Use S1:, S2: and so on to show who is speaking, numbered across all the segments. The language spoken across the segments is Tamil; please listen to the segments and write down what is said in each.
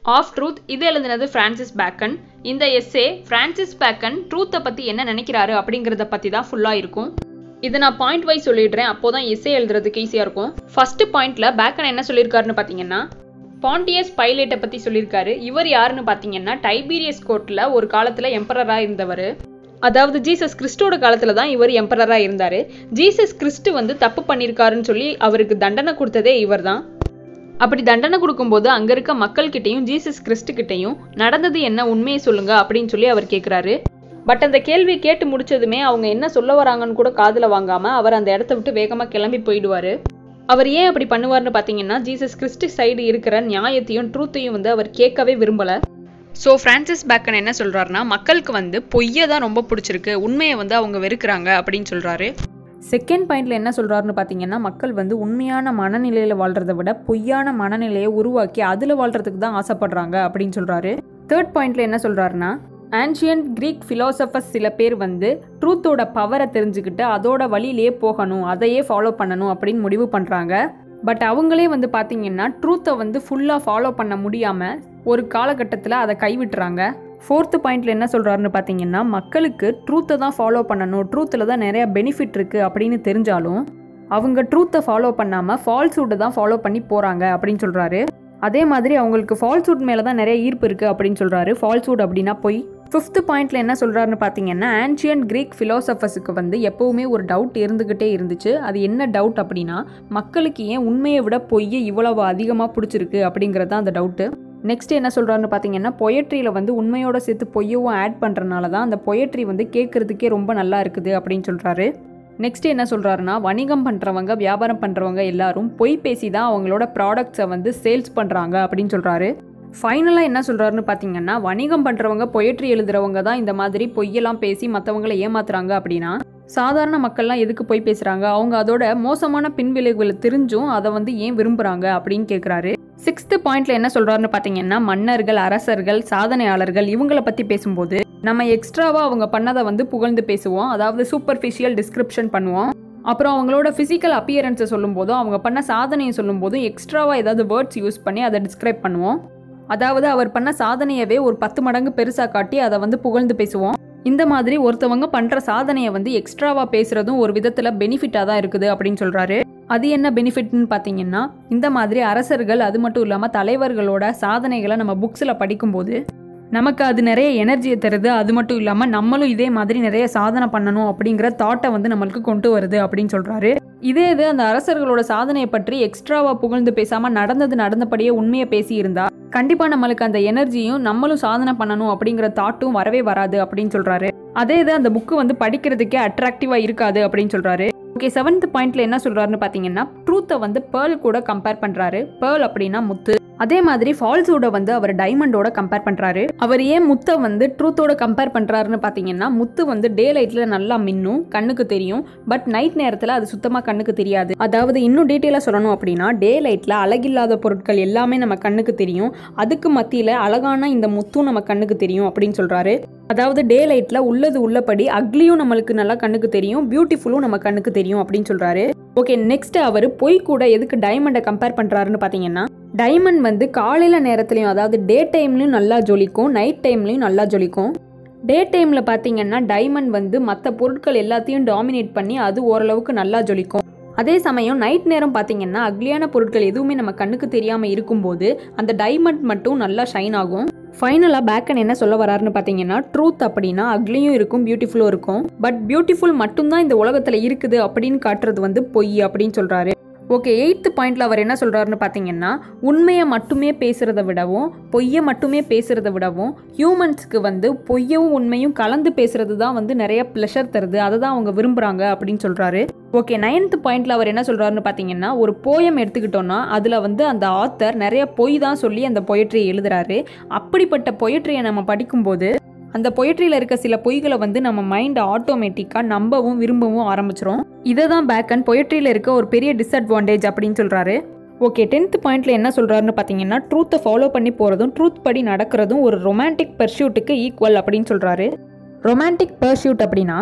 S1: ஆஃப் ட்ரூத் இது எழுதினது ஃப்ரான்சிஸ் பேக்கன் இந்த எஸ்ஸே ஃப்ரான்சிஸ் பேக்கன் ட்ரூத்தை பற்றி என்ன நினைக்கிறாரு அப்படிங்கிறத பற்றி தான் ஃபுல்லாக இருக்கும் இதை நான் பாயிண்ட் வைஸ் சொல்லிடுறேன் அப்போ தான் எஸ்ஸே எழுதுறதுக்கு ஈஸியாக இருக்கும் ஃபர்ஸ்ட் பாயிண்ட்ல பேக்கன் என்ன சொல்லியிருக்காருன்னு பார்த்தீங்கன்னா பாண்டியஸ் பைலேட்டை பற்றி சொல்லியிருக்காரு இவர் யாருன்னு பார்த்தீங்கன்னா டைபீரியஸ் கோர்ட்டில் ஒரு காலத்தில் எம்பரராக இருந்தவர் அதாவது ஜீசஸ் கிறிஸ்டோட காலத்தில் தான் இவர் எம்பரராக இருந்தார் ஜீசஸ் கிறிஸ்து வந்து தப்பு பண்ணியிருக்காருன்னு சொல்லி அவருக்கு தண்டனை கொடுத்ததே இவர் தான் அப்படி தண்டனை கொடுக்கும்போது அங்கே இருக்க மக்கள்கிட்டையும் ஜீசஸ் கிறிஸ்து கிட்டையும் நடந்தது என்ன உண்மையை சொல்லுங்க அப்படின்னு சொல்லி அவர் கேட்குறாரு பட் அந்த கேள்வி கேட்டு முடிச்சதுமே அவங்க என்ன சொல்ல வராங்கன்னு கூட காதில் வாங்காமல் அவர் அந்த இடத்த விட்டு வேகமாக கிளம்பி போயிடுவார் அவர் ஏன் அப்படி பண்ணுவார்னு பார்த்தீங்கன்னா ஜீசஸ் கிறிஸ்டி சைடு இருக்கிற நியாயத்தையும் ட்ரூத்தையும் வந்து அவர் கேட்கவே விரும்பலை ஸோ ஃப்ரான்சிஸ் பேக்கன் என்ன சொல்கிறாருன்னா மக்களுக்கு வந்து பொய்யை தான் ரொம்ப பிடிச்சிருக்கு உண்மையை வந்து அவங்க வெறுக்கிறாங்க அப்படின்னு சொல்கிறாரு செகண்ட் பாயிண்ட்ல என்ன சொல்றாருன்னு பார்த்தீங்கன்னா மக்கள் வந்து உண்மையான மனநிலையில் வாழ்றதை விட பொய்யான மனநிலையை உருவாக்கி அதில் வாழ்றதுக்கு தான் ஆசைப்படுறாங்க அப்படின்னு சொல்றாரு தேர்ட் பாயிண்ட்ல என்ன சொல்றாருன்னா ஆன்ஷியன்ட் க்ரீக் ஃபிலாசபர்ஸ் சில பேர் வந்து ட்ரூத்தோட பவரை தெரிஞ்சுக்கிட்டு அதோட வழியிலேயே போகணும் அதையே ஃபாலோ பண்ணணும் அப்படின்னு முடிவு பண்ணுறாங்க பட் அவங்களே வந்து பார்த்தீங்கன்னா ட்ரூத்தை வந்து ஃபுல்லாக ஃபாலோ பண்ண முடியாமல் ஒரு காலகட்டத்தில் அதை கைவிட்டுறாங்க ஃபோர்த்து பாயிண்ட்ல என்ன சொல்கிறாருன்னு பார்த்தீங்கன்னா மக்களுக்கு ட்ரூத்தை தான் ஃபாலோ பண்ணணும் ட்ரூத்தில் தான் நிறைய பெனிஃபிட் இருக்குது அப்படின்னு தெரிஞ்சாலும் அவங்க ட்ரூத்தை ஃபாலோ பண்ணாமல் ஃபால்ஸ்வுட்டை தான் ஃபாலோ பண்ணி போகிறாங்க அப்படின்னு சொல்கிறாரு அதே மாதிரி அவங்களுக்கு ஃபால்ஸ்வுட் மேலே தான் நிறைய ஈர்ப்பு இருக்குது அப்படின்னு சொல்கிறாரு ஃபால்ஸ்வுட் அப்படின்னா போய் ஃபிஃப்த்து பாயிண்ட்ல என்ன சொல்கிறாருன்னு பார்த்தீங்கன்னா ஆன்ஷியன்ட் க்ரீக் ஃபிலாசபர்ஸுக்கு வந்து எப்போவுமே ஒரு டவுட் இருந்துக்கிட்டே இருந்துச்சு அது என்ன டவுட் அப்படின்னா மக்களுக்கு ஏன் உண்மையை விட பொய்யை இவ்வளவு அதிகமாக பிடிச்சிருக்கு அப்படிங்கிறது தான் அந்த டவுட்டு நெக்ஸ்ட் என்ன சொல்கிறாருன்னு பார்த்தீங்கன்னா பொயட்ரியில் வந்து உண்மையோட சேர்த்து பொய்யவும் ஆட் பண்ணுறனால தான் அந்த பொயட்ரி வந்து கேட்குறதுக்கே ரொம்ப நல்லா இருக்குது அப்படின்னு சொல்கிறாரு நெக்ஸ்ட் என்ன சொல்கிறாருன்னா வணிகம் பண்ணுறவங்க வியாபாரம் பண்ணுறவங்க எல்லாரும் பொய் பேசி தான் அவங்களோட ப்ராடக்ட்ஸை வந்து சேல்ஸ் பண்ணுறாங்க அப்படின்னு சொல்கிறாரு ஃபைனலாக என்ன சொல்கிறாருன்னு பார்த்தீங்கன்னா வணிகம் பண்ணுறவங்க பொயட்ரி எழுதுறவங்க தான் இந்த மாதிரி பொய்யெல்லாம் பேசி மற்றவங்களை ஏமாத்துறாங்க அப்படின்னா சாதாரண மக்கள்லாம் எதுக்கு பொய் பேசுகிறாங்க அவங்க அதோட மோசமான பின்விளைவுகளை தெரிஞ்சும் அதை வந்து ஏன் விரும்புகிறாங்க அப்படின்னு கேட்குறாரு சிக்ஸ்த்து பாயிண்ட்ல என்ன சொல்றாருன்னு பார்த்தீங்கன்னா மன்னர்கள் அரசர்கள் சாதனையாளர்கள் இவங்களை பற்றி பேசும்போது நம்ம எக்ஸ்ட்ராவா அவங்க பண்ணதை வந்து புகழ்ந்து பேசுவோம் அதாவது சூப்பர்ஃபிஷியல் டிஸ்கிரிப்ஷன் பண்ணுவோம் அப்புறம் அவங்களோட ஃபிசிக்கல் அப்பியரன்ஸை சொல்லும்போதும் அவங்க பண்ண சாதனையை சொல்லும்போதும் எக்ஸ்ட்ராவா ஏதாவது வேர்ட்ஸ் யூஸ் பண்ணி அதை டிஸ்கிரைப் பண்ணுவோம் அதாவது அவர் பண்ண சாதனையவே ஒரு பத்து மடங்கு பெருசாக காட்டி அதை வந்து புகழ்ந்து பேசுவோம் இந்த மாதிரி ஒருத்தவங்க பண்ணுற சாதனையை வந்து எக்ஸ்ட்ராவாக பேசுகிறதும் ஒரு விதத்தில் பெனிஃபிட்டாக தான் இருக்குது அப்படின்னு சொல்கிறாரு அது என்ன பெனிஃபிட்னு பார்த்தீங்கன்னா இந்த மாதிரி அரசர்கள் அது மட்டும் இல்லாமல் தலைவர்களோட சாதனைகளை நம்ம புக்ஸில் படிக்கும்போது நமக்கு அது நிறைய எனர்ஜியை தருது அது மட்டும் இல்லாமல் நம்மளும் இதே மாதிரி நிறைய சாதனை பண்ணணும் அப்படிங்கிற தாட்டை வந்து நம்மளுக்கு கொண்டு வருது அப்படின்னு சொல்கிறாரு இதே இது அந்த அரசர்களோட சாதனையை பற்றி எக்ஸ்ட்ராவாக புகழ்ந்து பேசாமல் நடந்தது நடந்தபடியே உண்மையை பேசியிருந்தா கண்டிப்பாக நம்மளுக்கு அந்த எனர்ஜியும் நம்மளும் சாதனை பண்ணணும் அப்படிங்கிற தாட்டும் வரவே வராது அப்படின்னு சொல்கிறாரு அதே இது அந்த புக்கு வந்து படிக்கிறதுக்கே அட்ராக்டிவாக இருக்காது அப்படின்னு சொல்கிறாரு ஓகே செவன்த் பாயிண்ட்ல என்ன சொல்றாருன்னு பார்த்தீங்கன்னா ட்ரூத்தை வந்து பேர்ல் கூட கம்பேர் பண்றாரு பேர்ல் அப்படின்னா முத்து அதே மாதிரி ஃபால்ஸோட வந்து அவர் டைமண்டோட கம்பேர் பண்றாரு அவர் ஏன் முத்தை வந்து ட்ரூத்தோட கம்பேர் பண்றாருன்னு பார்த்தீங்கன்னா முத்து வந்து டே லைட்ல நல்லா மின்னும் கண்ணுக்கு தெரியும் பட் நைட் நேரத்தில் அது சுத்தமாக கண்ணுக்கு தெரியாது அதாவது இன்னும் டீட்டெயிலாக சொல்லணும் அப்படின்னா டே லைட்ல அழகில்லாத பொருட்கள் எல்லாமே நம்ம கண்ணுக்கு தெரியும் அதுக்கு மத்தியில் அழகான இந்த முத்தும் நம்ம கண்ணுக்கு தெரியும் அப்படின்னு சொல்றாரு அதாவது டே லைட்டில் உள்ளது உள்ளபடி அக்லியும் நம்மளுக்கு நல்லா கண்ணுக்கு தெரியும் பியூட்டிஃபுல்லும் நம்ம கண்ணுக்கு தெரியும் அப்படின்னு சொல்கிறாரு ஓகே நெக்ஸ்ட் அவர் பொய் கூட எதுக்கு டைமண்டை கம்பேர் பண்ணுறாருன்னு பார்த்தீங்கன்னா டைமண்ட் வந்து காலையில் நேரத்துலையும் அதாவது டே டைம்லையும் நல்லா ஜொலிக்கும் நைட் டைம்லையும் நல்லா ஜொலிக்கும் டே டைமில் பார்த்தீங்கன்னா டைமண்ட் வந்து மற்ற பொருட்கள் எல்லாத்தையும் டாமினேட் பண்ணி அது ஓரளவுக்கு நல்லா ஜொலிக்கும் அதே சமயம் நைட் நேரம் பார்த்தீங்கன்னா அக்லியான பொருட்கள் எதுவுமே நம்ம கண்ணுக்கு தெரியாமல் இருக்கும்போது அந்த டைமண்ட் மட்டும் நல்லா ஷைன் ஆகும் ஃபைனலாக பேக்கன் என்ன சொல்ல வராருன்னு பார்த்தீங்கன்னா ட்ரூத் அப்படின்னா அக்லியும் இருக்கும் பியூட்டிஃபுல்லும் இருக்கும் பட் பியூட்டிஃபுல் மட்டும்தான் இந்த உலகத்தில் இருக்குது அப்படின்னு காட்டுறது வந்து பொய் அப்படின்னு சொல்கிறாரு ஓகே எயித்து பாயிண்ட்ல அவர் என்ன சொல்றாருன்னு பார்த்தீங்கன்னா உண்மையை மட்டுமே பேசுறத விடவும் பொய்யை மட்டுமே பேசுறத விடவும் ஹியூமன்ஸ்க்கு வந்து பொய்யவும் உண்மையும் கலந்து பேசுறது தான் வந்து நிறைய ப்ளஷர் தருது அதை தான் அவங்க விரும்புறாங்க அப்படின்னு சொல்றாரு ஓகே நைன்த் பாயிண்ட்ல அவர் என்ன சொல்றாருன்னு பார்த்தீங்கன்னா ஒரு போயம் எடுத்துக்கிட்டோம்னா அதில் வந்து அந்த ஆத்தர் நிறைய பொய் தான் சொல்லி அந்த பொயட்ரியை எழுதுறாரு அப்படிப்பட்ட பொயட்ரியை நம்ம படிக்கும்போது அந்த பொயட்ரியில் இருக்க சில பொய்களை வந்து நம்ம மைண்ட் ஆட்டோமேட்டிக்காக நம்பவும் விரும்பவும் ஆரம்பிச்சிரும் இதை தான் பேக் அண்ட் பொயட்ரியில் இருக்க ஒரு பெரிய டிஸ்அட்வான்டேஜ் அப்படின்னு சொல்கிறாரு ஓகே டென்த் பாயிண்ட்ல என்ன சொல்றாருன்னு பார்த்தீங்கன்னா ட்ரூத்தை ஃபாலோ பண்ணி போகிறதும் ட்ரூத் படி நடக்கிறதும் ஒரு ரொமான்டிக் பர்சியூட்டுக்கு ஈக்குவல் அப்படின்னு சொல்கிறாரு ரொமான்டிக் பர்சியூட் அப்படின்னா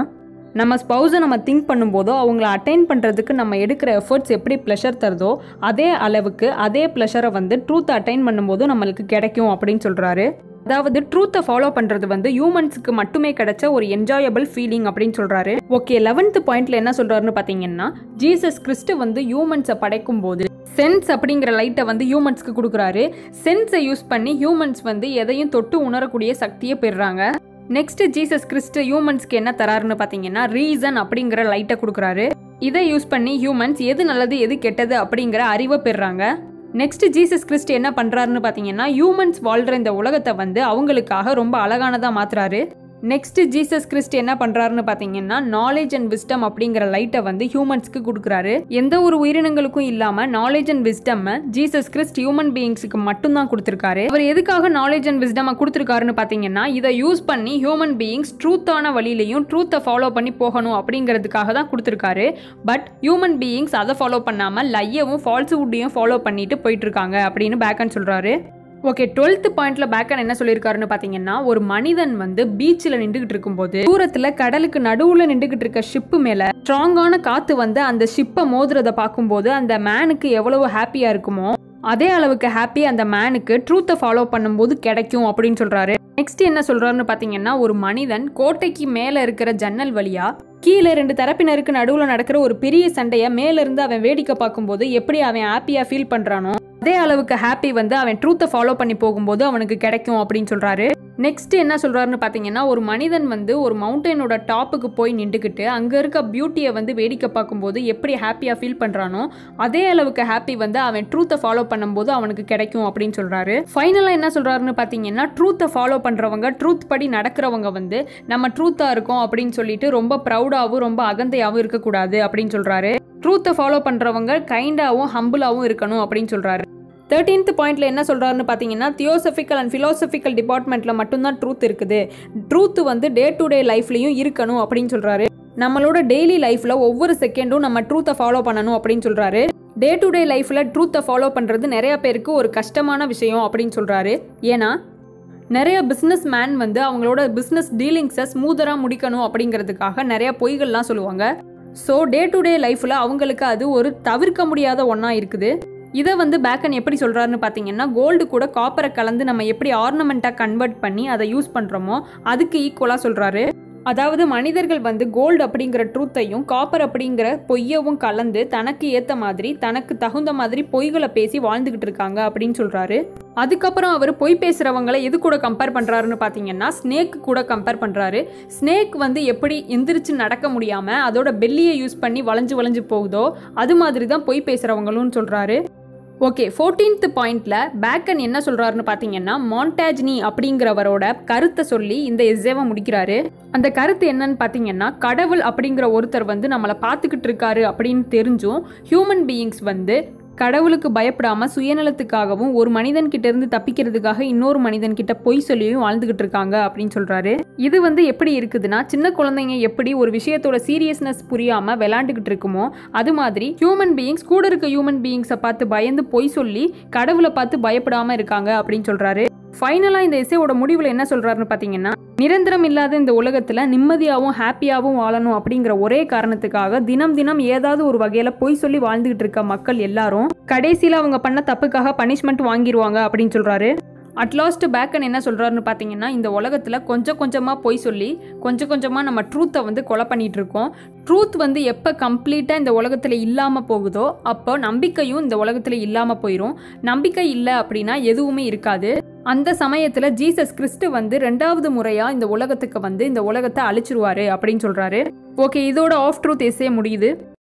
S1: நம்ம ஸ்பௌஸை நம்ம திங்க் பண்ணும்போதோ அவங்கள அட்டைன் பண்ணுறதுக்கு நம்ம எடுக்கிற எஃபர்ட்ஸ் எப்படி ப்ளஷர் தருதோ அதே அளவுக்கு அதே ப்ளஷரை வந்து ட்ரூத் அட்டைன் பண்ணும்போது நம்மளுக்கு கிடைக்கும் அப்படின்னு சொல்கிறாரு அதாவது ட்ரூத்தை ஃபாலோ பண்ணுறது வந்து ஹியூமன்ஸுக்கு மட்டுமே கிடைச்ச ஒரு என்ஜாயபிள் ஃபீலிங் அப்படின்னு சொல்கிறாரு ஓகே லெவன்த் பாயிண்ட்ல என்ன சொல்கிறாருன்னு பார்த்தீங்கன்னா ஜீசஸ் கிறிஸ்து வந்து ஹியூமன்ஸை படைக்கும் போது சென்ஸ் அப்படிங்கிற லைட்டை வந்து ஹியூமன்ஸ்க்கு கொடுக்குறாரு சென்ஸை யூஸ் பண்ணி ஹியூமன்ஸ் வந்து எதையும் தொட்டு உணரக்கூடிய சக்தியை பெறுறாங்க நெக்ஸ்ட் ஜீசஸ் கிறிஸ்ட் ஹியூமன்ஸ்க்கு என்ன தராருன்னு பார்த்தீங்கன்னா ரீசன் அப்படிங்கிற லைட்டை கொடுக்குறாரு இதை யூஸ் பண்ணி ஹியூமன்ஸ் எது நல்லது எது கெட்டது அப்படிங்கிற அறிவை பெறுறாங்க நெக்ஸ்ட் ஜீசஸ் கிறிஸ்ட் என்ன பண்ணுறாருன்னு பார்த்தீங்கன்னா ஹியூமன்ஸ் வாழ்கிற இந்த உலகத்தை வந்து அவங்களுக்காக ரொம்ப அழகானதாக மாற்றுறாரு நெக்ஸ்ட் ஜீசஸ் கிறிஸ்ட் என்ன பண்றாருன்னு பாத்தீங்கன்னா நாலேஜ் அண்ட் விஸ்டம் அப்படிங்கிற லைட்டை வந்து ஹியூமன்ஸ்க்கு கொடுக்குறாரு எந்த ஒரு உயிரினங்களுக்கும் இல்லாம knowledge and wisdom Jesus Christ human பீயிங்ஸுக்கு மட்டும்தான் கொடுத்துருக்காரு அவர் எதுக்காக நாலேஜ் அண்ட் விஸ்டம் கொடுத்துருக்காருன்னு பாத்தீங்கன்னா இதை யூஸ் பண்ணி ஹியூமன் பீயிங்ஸ் ட்ரூத்தான வழியிலையும் ட்ரூத்தை ஃபாலோ பண்ணி போகணும் அப்படிங்கிறதுக்காக தான் கொடுத்துருக்காரு பட் ஹியூமன் பீயிங்ஸ் அதை ஃபாலோ பண்ணாம லையவும் ஃபால்ஸ்வுட்டையும் ஃபாலோ பண்ணிட்டு போயிட்டு இருக்காங்க அப்படின்னு பேக்கன் சொல்றாரு ஓகே டுவெல்த் பாயிண்ட்ல பேக்கன் என்ன சொல்லியிருக்காருன்னு பாத்தீங்கன்னா ஒரு மனிதன் வந்து பீச்சில் நின்றுகிட்டு இருக்கும்போது தூரத்துல கடலுக்கு நடுவுல நின்றுகிட்டு இருக்க ஷிப்பு மேல ஸ்ட்ராங்கான காத்து வந்து அந்த ஷிப்பை மோதுறத பார்க்கும்போது அந்த மேனுக்கு எவ்வளவு ஹாப்பியா இருக்குமோ அதே அளவுக்கு ஹாப்பி அந்த மேனுக்கு ட்ரூத்தை ஃபாலோ பண்ணும்போது கிடைக்கும் அப்படின்னு சொல்றாரு நெக்ஸ்ட் என்ன சொல்றாருன்னு பாத்தீங்கன்னா ஒரு மனிதன் கோட்டைக்கு மேல இருக்கிற ஜன்னல் வழியா கீழே ரெண்டு தரப்பினருக்கு நடுவில் நடக்கிற ஒரு பெரிய சண்டையை மேல இருந்து அவன் வேடிக்கை பார்க்கும்போது எப்படி அவன் ஹாப்பியா ஃபீல் பண்றானோ அதே அளவுக்கு ஹாப்பி வந்து அவன் ட்ரூத்தை ஃபாலோ பண்ணி போகும்போது அவனுக்கு கிடைக்கும் அப்படின்னு சொல்றாரு நெக்ஸ்ட் என்ன சொல்றாருன்னு பார்த்தீங்கன்னா ஒரு மனிதன் வந்து ஒரு மவுண்டனோட டாப்புக்கு போய் நின்றுக்கிட்டு அங்கே இருக்க பியூட்டியை வந்து வேடிக்கை பார்க்கும்போது எப்படி ஹாப்பியாக ஃபீல் பண்ணுறானோ அதே அளவுக்கு ஹாப்பி வந்து அவன் ட்ரூத்தை ஃபாலோ பண்ணும்போது அவனுக்கு கிடைக்கும் அப்படின்னு சொல்றாரு ஃபைனலாக என்ன சொல்றாருன்னு பார்த்தீங்கன்னா ட்ரூத்தை ஃபாலோ பண்ணுறவங்க ட்ரூத் படி நடக்கிறவங்க வந்து நம்ம ட்ரூத்தாக இருக்கோம் அப்படின்னு சொல்லிட்டு ரொம்ப ப்ரௌடாகவும் ரொம்ப அகந்தையாகவும் இருக்கக்கூடாது அப்படின்னு சொல்றாரு ட்ரூத்தை ஃபாலோ பண்ணுறவங்க கைண்டாகவும் ஹம்பிளாகவும் இருக்கணும் அப்படின்னு சொல்றாரு தேர்ட்டீன்த் பாயிண்ட்ல என்ன சொல்றாருன்னு பார்த்தீங்கன்னா தியோசபிக்கல் அண்ட் ஃபிலோசபிக்கல் டிபார்ட்மெண்ட்ல மட்டும்தான் ட்ரூத் இருக்குது ட்ரூத் வந்து டே டு டே லைஃப்லையும் இருக்கணும் அப்படின்னு சொல்றாரு நம்மளோட டெய்லி லைஃப்ல ஒவ்வொரு செகண்டும் நம்ம ட்ரூத்தை ஃபாலோ பண்ணணும் அப்படின்னு சொல்றாரு டே டு டே லைஃப்ல ட்ரூத்தை ஃபாலோ பண்றது நிறைய பேருக்கு ஒரு கஷ்டமான விஷயம் அப்படின்னு சொல்றாரு ஏன்னா நிறைய பிஸ்னஸ் மேன் வந்து அவங்களோட பிஸ்னஸ் டீலிங்ஸை ஸ்மூதராக முடிக்கணும் அப்படிங்கிறதுக்காக நிறைய பொய்கள்லாம் சொல்லுவாங்க ஸோ டே டு டே லைஃப்பில் அவங்களுக்கு அது ஒரு தவிர்க்க முடியாத ஒன்றா இருக்குது இதை வந்து பேக்கன் எப்படி சொல்கிறாருன்னு பார்த்தீங்கன்னா கோல்டு கூட காப்பரை கலந்து நம்ம எப்படி ஆர்னமெண்ட்டாக கன்வெர்ட் பண்ணி அதை யூஸ் பண்ணுறோமோ அதுக்கு ஈக்குவலாக சொல்கிறாரு அதாவது மனிதர்கள் வந்து கோல்டு அப்படிங்கிற ட்ரூத்தையும் காப்பர் அப்படிங்கிற பொய்யவும் கலந்து தனக்கு ஏற்ற மாதிரி தனக்கு தகுந்த மாதிரி பொய்களை பேசி வாழ்ந்துகிட்டு இருக்காங்க அப்படின்னு சொல்கிறாரு அதுக்கப்புறம் அவர் பொய் பேசுகிறவங்களை எது கூட கம்பேர் பண்ணுறாருன்னு பார்த்தீங்கன்னா ஸ்னேக் கூட கம்பேர் பண்ணுறாரு ஸ்னேக் வந்து எப்படி எந்திரிச்சு நடக்க முடியாமல் அதோட பெல்லியை யூஸ் பண்ணி வளைஞ்சு வளைஞ்சு போகுதோ அது மாதிரி தான் பொய் பேசுகிறவங்களும் சொல்கிறாரு ஓகே ஃபோர்டீன்த் பாயிண்ட்ல பேக்கன் என்ன சொல்றாருன்னு பார்த்தீங்கன்னா மாண்டாஜ்னி அப்படிங்கிறவரோட கருத்தை சொல்லி இந்த எஸ்ஸேவை முடிக்கிறாரு அந்த கருத்து என்னன்னு பார்த்தீங்கன்னா கடவுள் அப்படிங்கிற ஒருத்தர் வந்து நம்மளை பார்த்துக்கிட்டு இருக்காரு அப்படின்னு தெரிஞ்சும் ஹியூமன் பீயிங்ஸ் வந்து கடவுளுக்கு பயப்படாம சுயநலத்துக்காகவும் ஒரு மனிதன் கிட்ட இருந்து தப்பிக்கிறதுக்காக இன்னொரு மனிதன் கிட்ட பொய் சொல்லியும் வாழ்ந்துகிட்டு இருக்காங்க அப்படின்னு சொல்றாரு இது வந்து எப்படி இருக்குதுன்னா சின்ன குழந்தைங்க எப்படி ஒரு விஷயத்தோட சீரியஸ்னஸ் புரியாம விளையாண்டுகிட்டு இருக்குமோ அது மாதிரி ஹியூமன் பீயிங்ஸ் கூட இருக்க ஹியூமன் பீயிங்ஸை பார்த்து பயந்து பொய் சொல்லி கடவுளை பார்த்து பயப்படாம இருக்காங்க அப்படின்னு சொல்றாரு ஃபைனலாக இந்த இசையோட முடிவில் என்ன சொல்றாருன்னு பார்த்தீங்கன்னா நிரந்தரம் இல்லாத இந்த உலகத்தில் நிம்மதியாகவும் ஹாப்பியாகவும் வாழணும் அப்படிங்கிற ஒரே காரணத்துக்காக தினம் தினம் ஏதாவது ஒரு வகையில் பொய் சொல்லி வாழ்ந்துகிட்டு இருக்க மக்கள் எல்லாரும் கடைசியில் அவங்க பண்ண தப்புக்காக பனிஷ்மெண்ட் வாங்கிடுவாங்க அப்படின்னு சொல்றாரு அட்லாஸ்ட் பேக்கன் என்ன சொல்கிறாருன்னு பார்த்தீங்கன்னா இந்த உலகத்தில் கொஞ்சம் கொஞ்சமாக பொய் சொல்லி கொஞ்சம் கொஞ்சமாக நம்ம ட்ரூத்தை வந்து கொலை பண்ணிட்டு இருக்கோம் ட்ரூத் வந்து எப்போ கம்ப்ளீட்டாக இந்த உலகத்தில் இல்லாமல் போகுதோ அப்போ நம்பிக்கையும் இந்த உலகத்தில் இல்லாமல் போயிடும் நம்பிக்கை இல்லை அப்படின்னா எதுவுமே இருக்காது அந்த சமயத்தில் ஜீசஸ் கிறிஸ்து வந்து ரெண்டாவது முறையாக இந்த உலகத்துக்கு வந்து இந்த உலகத்தை அழிச்சிருவாரு அப்படின்னு சொல்கிறாரு ஓகே இதோட ஆஃப் ட்ரூத் எஸ்ஸே முடியுது